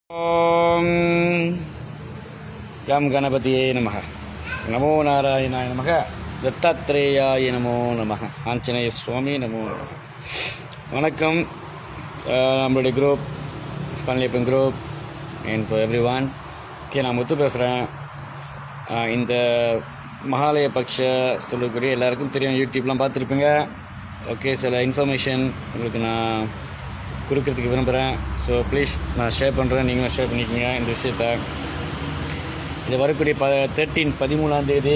ஓம் come கணபதியே நமக நமோ நாராயணாய நமக தத்தாத்ரேயாய நமோ நமக ஆஞ்சநேய சுவாமி நமோ நமக வணக்கம் அஹ், நம்மளுடைய group Palaniappan group and for every one okay நான் முத்து பேசுகிறேன் இந்த மகாலய பக்ஷ சொல்லக்கூடிய எல்லாருக்கும் தெரியும் யூடியூப்லாம் பார்த்துருப்பீங்க ஓகே சில இன்ஃபர்மேஷன் உங்களுக்கு நான் கொடுக்கறதுக்கு விரும்புகிறேன் ஸோ ப்ளீஸ் நான் ஷேர் பண்ணுறேன் நீங்களும் ஷேர் பண்ணிக்கோங்க இந்த விஷயத்த இது வரக்கூடிய ப தேர்ட்டீன் பதிமூணாம் தேதி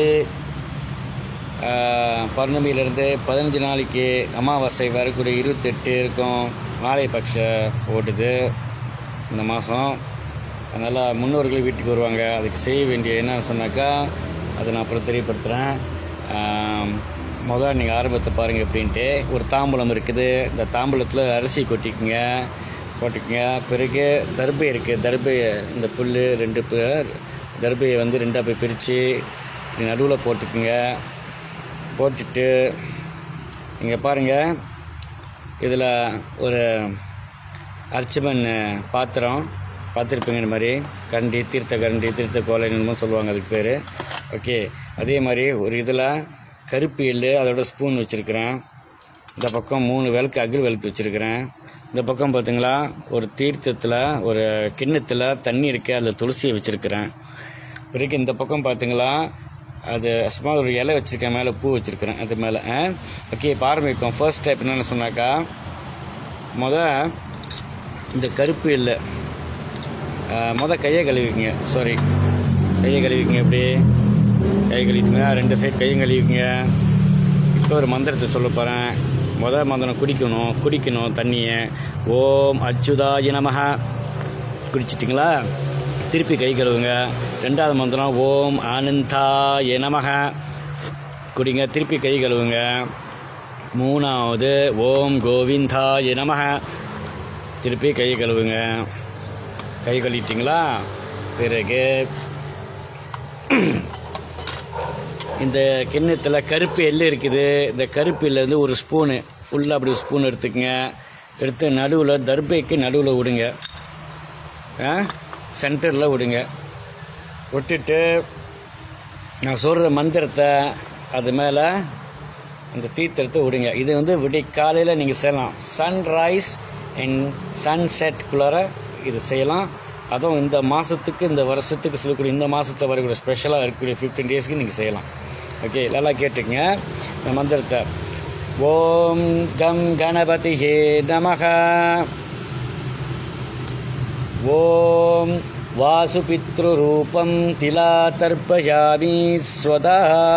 ஆஹ், பௌர்ணமியிலேருந்து பதினஞ்சு நாளைக்கு அமாவாசை வரக்கூடிய இருபத்தெட்டு இருக்கும் மாலை பட்ச ஓடுது இந்த மாதம் அதனால் முன்னோர்கள் வீட்டுக்கு வருவாங்க அதுக்கு செய்ய வேண்டிய என்ன சொன்னாக்கா அதை நான் அப்புறம் தெரியப்படுத்துகிறேன் முதல் நீங்கள் ஆரம்பத்தை பாருங்கள் அப்படின்ட்டு ஒரு தாம்பூலம் இருக்குது இந்த தாம்பூலத்தில் அரிசி கொட்டிக்குங்க போட்டுக்குங்க பிறகு தர்பை இருக்குது தர்பை இந்த புல் ரெண்டு பேர் தர்பையை வந்து ரெண்டாக போய் பிரித்து நடுவில் போட்டுக்குங்க போட்டுட்டு இங்கே பாருங்கள் இதில் ஒரு அர்ச்சமன் பாத்திரம் பார்த்துருப்பீங்க இந்த மாதிரி கரண்டி தீர்த்த கரண்டி தீர்த்த கோலை என்னமோ சொல்லுவாங்க அதுக்கு பேர் ஓகே அதே மாதிரி ஒரு இதில் கருப்பு எள்ளு அதோட ஸ்பூன் வச்சுருக்கிறேன் இந்த பக்கம் மூணு விளக்கு அகில் விளக்கு வச்சுருக்கிறேன் இந்த பக்கம் பார்த்தீங்களா ஒரு தீர்த்தத்தில் ஒரு கிண்ணத்தில் தண்ணி இருக்குது அதில் துளசியை வச்சுருக்கிறேன் பிறகு இந்த பக்கம் பார்த்தீங்களா அது சும்மா ஒரு இலை வச்சுருக்கேன் மேலே பூ வச்சுருக்கிறேன் அது மேலே ஓகே இப்போ ஆரம்பிக்கும் ஃபர்ஸ்ட் ஸ்டெப் என்னென்னு சொன்னாக்கா முத இந்த கருப்பு இல்லை முத கையை கழுவிக்குங்க சாரி கையை கழுவிக்குங்க எப்படி கையை கழுவிக்குங்க ரெண்டு சைடு கையும் கழுவிக்குங்க இப்போ ஒரு மந்திரத்தை சொல்ல போகிறேன் முத மந்திரம் குடிக்கணும் குடிக்கணும் தண்ணியை ஓம் அச்சுதாய நமஹ குடிச்சிட்டிங்களா திருப்பி கை கழுவுங்க ரெண்டாவது மந்திரம் ஓம் ஆனந்தாய நமஹ குடிங்க திருப்பி கை கழுவுங்க மூணாவது ஓம் கோவிந்தாய நமஹ திருப்பி கை கழுவுங்க கை கழுவிட்டிங்களா பிறகு இந்த கிண்ணத்தில் கருப்பு எள்ளு இருக்குது இந்த கருப்பு எள்ளு வந்து ஒரு ஸ்பூனு ஃபுல்லாக அப்படி ஸ்பூன் எடுத்துக்கங்க எடுத்து நடுவில் தர்பைக்கு நடுவில் விடுங்க சென்டரில் விடுங்க விட்டுட்டு நான் சொல்கிற மந்திரத்தை அது மேலே அந்த தீர்த்தத்தை விடுங்க இது வந்து விடி காலையில் நீங்கள் செய்யலாம் சன்ரைஸ் அண்ட் சன்செட்குள்ளார இது செய்யலாம் அதுவும் இந்த மாதத்துக்கு இந்த வருஷத்துக்கு சொல்லக்கூடிய இந்த மாதத்தில் வரக்கூடிய ஸ்பெஷலாக இருக்கக்கூடிய ஃபிஃப்டீன் டேஸ்க்கு நீங்கள் செய்யலாம் ஓகே நல்லா கேட்டுக்கங்க இந்த மந்திரத்தை ஓம் கம் கணபதி ஹே நமக ஓம் வாசுபித்ருரூபம் திலாதர்ப்பயாமி ஸ்வதா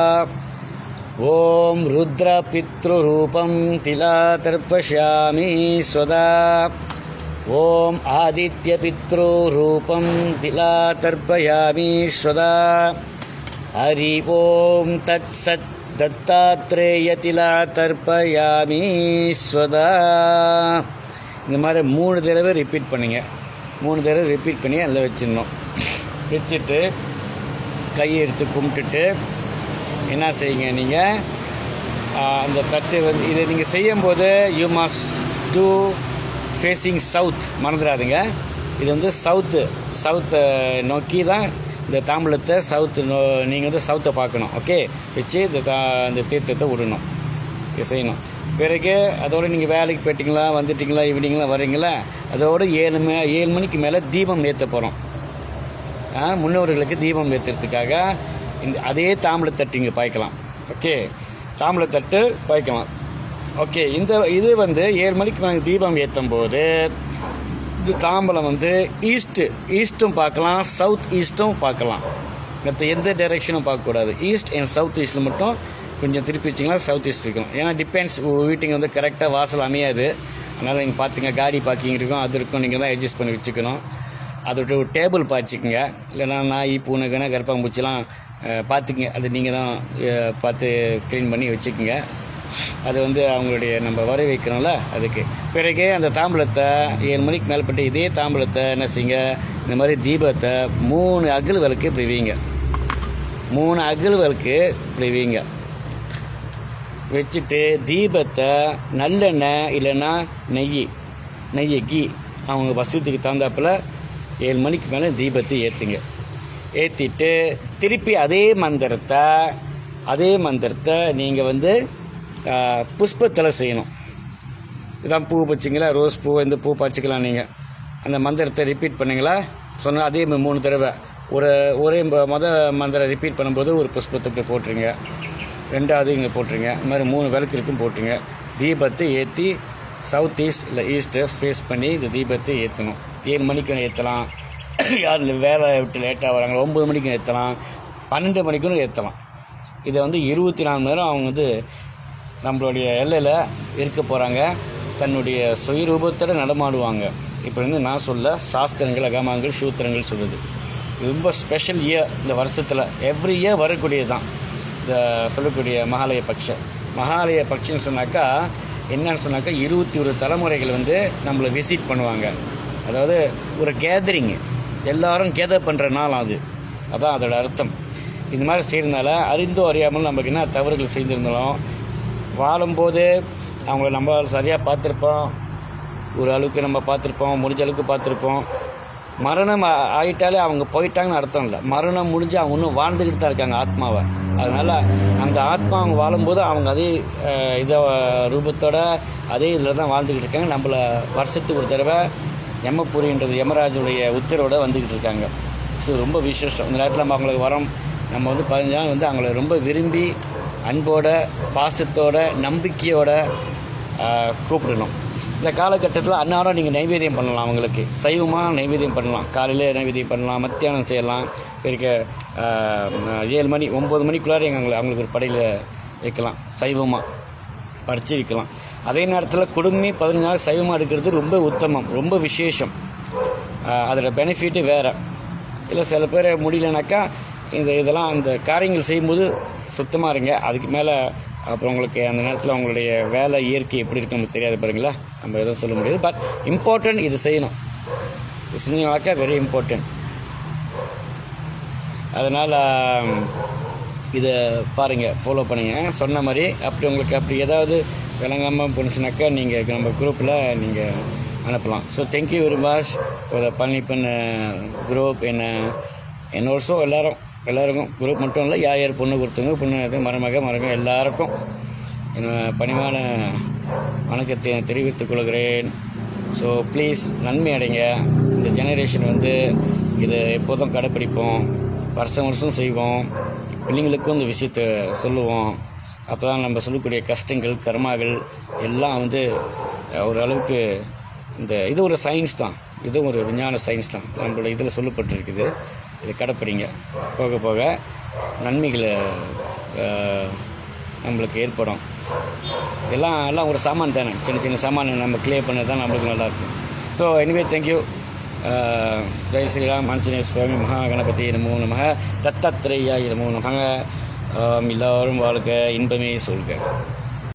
ॐ रुद्रपितृरूपं तिलातर्पश्यामि स्वदा ॐ आदित्यपितृरूपं तिलातर्पयामि स्वदा हरि ॐ तत्सत् தத்தாத்ரேயத்திலாதர்ப்பயாமி ஸ்வதா இந்த மாதிரி மூணு தடவை ரிப்பீட் பண்ணுங்க மூணு தடவை ரிப்பீட் பண்ணி அதில் வச்சிடணும் வச்சுட்டு கையை எடுத்து கும்பிட்டுட்டு என்ன செய்யுங்க நீங்கள் அந்த தட்டு வந்து இதை நீங்கள் செய்யும்போது you must do facing south மறந்துடாதுங்க இது வந்து சவுத்து சவுத்தை நோக்கி தான் இந்த தாம்பூலத்தை சவுத்து நோ நீங்கள் வந்து சவுத்தை பார்க்கணும் ஓகே வச்சு இந்த தா இந்த தீர்த்தத்தை விடணும் இது செய்யணும் பிறகு அதோடு நீங்கள் வேலைக்கு போயிட்டீங்களா வந்துட்டீங்களா ஈவினிங்லாம் வரீங்களா அதோடு ஏழு ம ஏழு மணிக்கு மேலே தீபம் ஏற்ற போகிறோம் முன்னோர்களுக்கு தீபம் ஏற்றுறதுக்காக இந்த அதே தாம்பளத்தட்டு இங்கே பாய்க்கலாம் ஓகே தாம்பளத்தட்டு பாய்க்கலாம் ஓகே இந்த இது வந்து ஏழு மணிக்கு நாங்கள் தீபம் ஏற்றும் போது இது தாம்பலம் வந்து ஈஸ்ட்டு ஈஸ்ட்டும் பார்க்கலாம் சவுத் ஈஸ்ட்டும் பார்க்கலாம் மற்ற எந்த டைரெக்ஷனும் பார்க்கக்கூடாது ஈஸ்ட் அண்ட் சவுத் ஈஸ்ட்டில் மட்டும் கொஞ்சம் திருப்பி வச்சிங்கன்னா சவுத் ஈஸ்ட் இருக்கும் ஏன்னா டிபெண்ட்ஸ் வீட்டுங்க வந்து கரெக்டாக வாசல் அமையாது அதனால் நீங்கள் பார்த்துங்க காடி பார்க்கிங் இருக்கும் அது இருக்கும் நீங்கள் தான் அட்ஜஸ்ட் பண்ணி வச்சுக்கணும் அதோட ஒரு டேபிள் பாய்ச்சிக்கங்க இல்லைன்னா நாய் பூனைக்குன்னா கருப்பாம்பூச்சிலாம் அஹ், பார்த்துக்குங்க அது நீங்கள் தான் அஹ், பார்த்து க்ளீன் பண்ணி வச்சுக்கோங்க அது வந்து அவங்களுடைய நம்ம வர வைக்கிறோம்ல அதுக்கு பிறகு அந்த தாம்பூலத்தை ஏழு மணிக்கு மேல்பட்டு இதே தாம்பூலத்தை என்ன செய்யுங்க இந்த மாதிரி தீபத்தை மூணு அகல் விளக்கு இப்படி வைங்க மூணு அகல் விளக்கு இப்படி வைங்க வச்சுட்டு தீபத்தை நல்லெண்ணெய் இல்லைன்னா நெய் நெய் கீ அவங்க வசதிக்கு தகுந்தாப்புல ஏழு மணிக்கு மேலே தீபத்தை ஏற்றுங்க ஏற்றிட்டு திருப்பி அதே மந்திரத்தை அதே மந்திரத்தை நீங்கள் வந்து புஷ்பத்தில் செய்யணும் இதான் பூ வச்சிங்களா ரோஸ் பூ இந்த பூ பறிச்சுக்கலாம் நீங்கள் அந்த மந்திரத்தை ரிப்பீட் பண்ணீங்களா சொன்ன அதே மாதிரி மூணு தடவை ஒரு ஒரே ம- மொத மந்திரம் ரிப்பீட் பண்ணும்போது ஒரு புஷ்பத்துக்கு போட்டுருங்க ரெண்டாவது இங்கே போட்டுருங்க இந்த மாதிரி மூணு விளக்கிற்கும் போட்டுருங்க தீபத்தை ஏற்றி சவுத் ஈஸ்ட் இல்லை ஈஸ்ட்டை ஃபேஸ் பண்ணி இந்த தீபத்தை ஏற்றணும் ஏழு மணிக்கு ஏற்றலாம் யார் வேலை விட்டு லேட்டாக வராங்க ஒம்பது மணிக்கு ஏற்றலாம் பன்னெண்டு மணிக்கும் ஏற்றலாம் இதை வந்து இருபத்தி நாலு மணி நேரம் அவங்க வந்து நம்மளுடைய எல்லையில் இருக்க போகிறாங்க தன்னுடைய சுயரூபத்தோட நடமாடுவாங்க இப்போ வந்து நான் சொல்ல சாஸ்திரங்கள் அகமாங்கள் சூத்திரங்கள் சொல்லுது இது ரொம்ப ஸ்பெஷல் இயர் இந்த வருஷத்தில் எவ்ரி இயர் வரக்கூடியது தான் இந்த சொல்லக்கூடிய மகாலய பட்சம் மகாலய பட்சம்னு சொன்னாக்கா என்னன்னு சொன்னாக்கா இருபத்தி ஒரு தலைமுறைகள் வந்து நம்மளை விசிட் பண்ணுவாங்க அதாவது ஒரு கேதரிங் எல்லாரும் கேதர் பண்ணுற நாள் அது அதான் அதோட அர்த்தம் இந்த மாதிரி செய்கிறதுனால அறிந்தோ அறியாமல் நமக்கு என்ன தவறுகள் செய்திருந்தாலும் வாழும்போது அவங்கள நம்ம சரியாக பார்த்துருப்போம் ஒரு அளவுக்கு நம்ம பார்த்துருப்போம் முடிஞ்ச அளவுக்கு பார்த்துருப்போம் மரணம் ஆ- ஆயிட்டாலே அவங்க போயிட்டாங்கன்னு அர்த்தம் இல்லை மரணம் முடிஞ்சு அவங்க இன்னும் வாழ்ந்துக்கிட்டு தான் இருக்காங்க ஆத்மாவை அதனால் அந்த ஆத்மா அவங்க வாழும்போது அவங்க அதே அஹ், இதை ரூபத்தோட அதே இதில் தான் வாழ்ந்துக்கிட்டு இருக்காங்க நம்மளை வருஷத்துக்கு ஒரு தடவை யமபுரின்றது யமராஜுடைய உத்தரவோட வந்துக்கிட்டு இருக்காங்க ஸோ ரொம்ப விசேஷம் இந்த நேரத்தில் நம்ம அவங்களுக்கு வரோம் நம்ம வந்து பதினஞ்சு நாள் வந்து அவங்கள ரொம்ப விரும்பி அன்போட பாசத்தோட நம்பிக்கையோட ஆஹ், கூப்பிடணும் இந்த காலகட்டத்தில் அன்னாரம் நீங்கள் நைவேத்தியம் பண்ணலாம் அவங்களுக்கு சைவமாக நைவேத்தியம் பண்ணலாம் காலையில் நைவேத்தியம் பண்ணலாம் மத்தியானம் செய்யலாம் இருக்க ஆஹ், ஏழு மணி ஒம்பது மணிக்குள்ளார எங்களை அவங்களுக்கு ஒரு படையில் வைக்கலாம் சைவமாக படித்து வைக்கலாம் அதே நேரத்தில் குடும்பமே பதினஞ்சு நாள் சைவமாக இருக்கிறது ரொம்ப உத்தமம் ரொம்ப விசேஷம் ஆஹ், அதோட பெனிஃபிட்டு வேறு இல்லை சில பேர் முடியலனாக்கா இந்த இதெல்லாம் அந்த காரியங்கள் செய்யும்போது சுத்தமாக இருங்க அதுக்கு மேலே அப்புறம் உங்களுக்கு அந்த நேரத்தில் உங்களுடைய வேலை இயற்கை எப்படி இருக்கு நமக்கு தெரியாது பாருங்களா நம்ம எதுவும் சொல்ல முடியாது பட் இம்பார்ட்டன்ட் இது செய்யணும் இது செஞ்சீங்கனாக்கா வெரி இம்பார்ட்டன்ட் அதனால் இதை பாருங்கள் ஃபாலோ பண்ணுங்க சொன்ன மாதிரி அப்படி உங்களுக்கு அப்படி ஏதாவது விளங்காமல் போணுச்சுனாக்கா நீங்கள் நம்ம குரூப்பில் நீங்கள் அனுப்பலாம் so thank you very much for the Palaniappan group என்ன என்ன ஆல்சோ எல்லாரும் எல்லாருக்கும் குரூப் மட்டும் இல்லை யார் யார் பொண்ணு கொடுத்தவங்க பொண்ணு இது மருமக மருமக எல்லாருக்கும் என் பணிவான வணக்கத்தை தெரிவித்துக் கொள்கிறேன் ஸோ ப்ளீஸ் நன்மை அடைங்க இந்த ஜெனரேஷன் வந்து இதை எப்போதும் கடைப்பிடிப்போம் வருஷம் வருஷம் செய்வோம் பிள்ளைங்களுக்கும் இந்த விஷயத்தை சொல்லுவோம் அப்போ தான் நம்ம சொல்லக்கூடிய கஷ்டங்கள் கர்மாக்கள் எல்லாம் வந்து அஹ், ஓரளவுக்கு இந்த இது ஒரு சயின்ஸ் தான் இதுவும் ஒரு விஞ்ஞான சயின்ஸ் தான் நம்மளோட இதில் சொல்லப்பட்டிருக்குது இதை கடைப்பிடிங்க போக போக நன்மைகளை அஹ், நம்மளுக்கு ஏற்படும் எல்லாம் எல்லாம் ஒரு சாமான் தானே சின்ன சின்ன சாமான் நம்ம கிளியர் பண்ணது தான் நம்மளுக்கு நல்லாயிருக்கும் ஸோ எனிவே தேங்க்யூ ஜெய் ஸ்ரீராம் ஆஞ்சநேய சுவாமி மகா கணபதி நமோ நமக தத்தத்ரேயா நமோ நமக ஆம், எல்லாரும் வாழ்க இன்பமே சொல்க